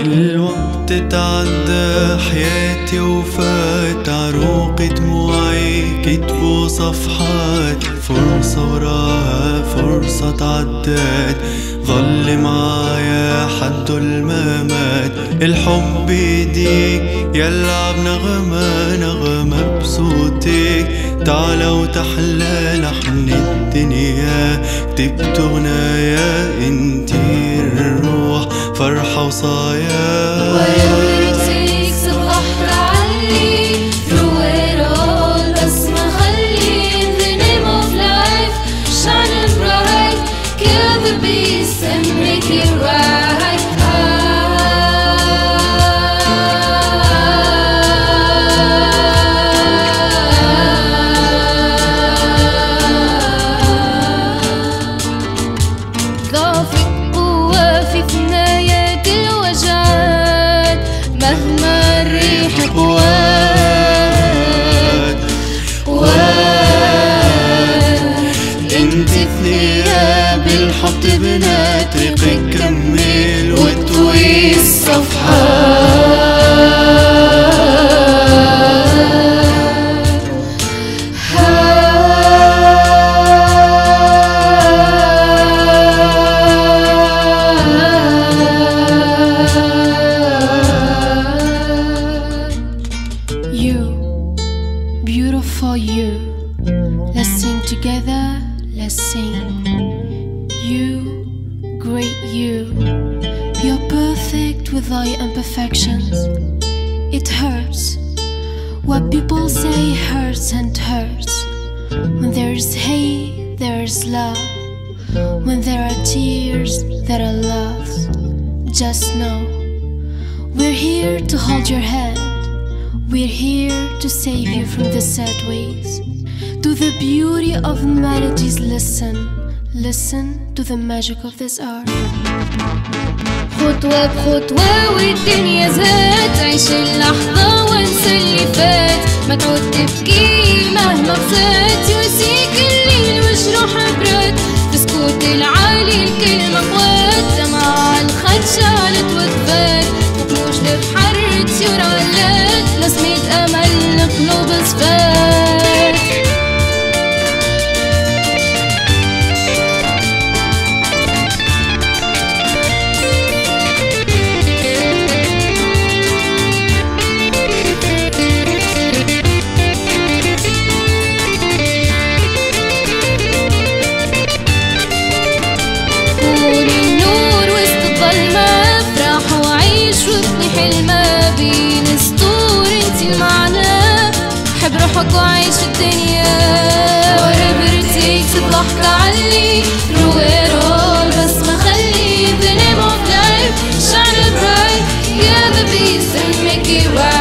الوقت تعدى حياتي وفات عروق دموعي كتبوا صفحات فرصة وراها فرصة تعدات ظل معايا حد الممات الحب بيديك يلعب نغمة نغمة بصوتك تعالى وتحلى لحن الدنيا كتبت غنايا انتي الروح فرحة وصايا Whatever it takes البحر علي Through it all بس ما خلي In the name of life Shining bright Kill the beast and make it right ضعفك قوة في ثناياك الوجعات مهما الريح قوات وات انت ثنياب الحب بنات طريقك كمل وتوي الصفحات You, beautiful you. Let's sing together, let's sing. You, great you. You're perfect with all your imperfections. It hurts. What people say hurts and hurts. When there's hate, there's love. When there are tears, there are loves. Just know we're here to hold your hand. We're here to save you from the sad ways. To the beauty of melodies, listen. Listen to the magic of this art. خطوة بخطوة والدنيا زاد عيش اللحظة وانسى اللي فات ما تعود تبكي مهما بصيت يواسيك الليل وجروح برد في سكوت العالي الكلمة قوات دمعة الخد شالت وثبات وقموش البحر طيور علات لسميت أمل قلوب صفات كوني النور وسط الظلمة افرح وعيش وابني حلمة بين سطور انتي المعنى حب روحك وعيش الدنيا whatever it takes الضحكة علي through it all بس ما خلي the name of life shine bright yeah the beast and make it right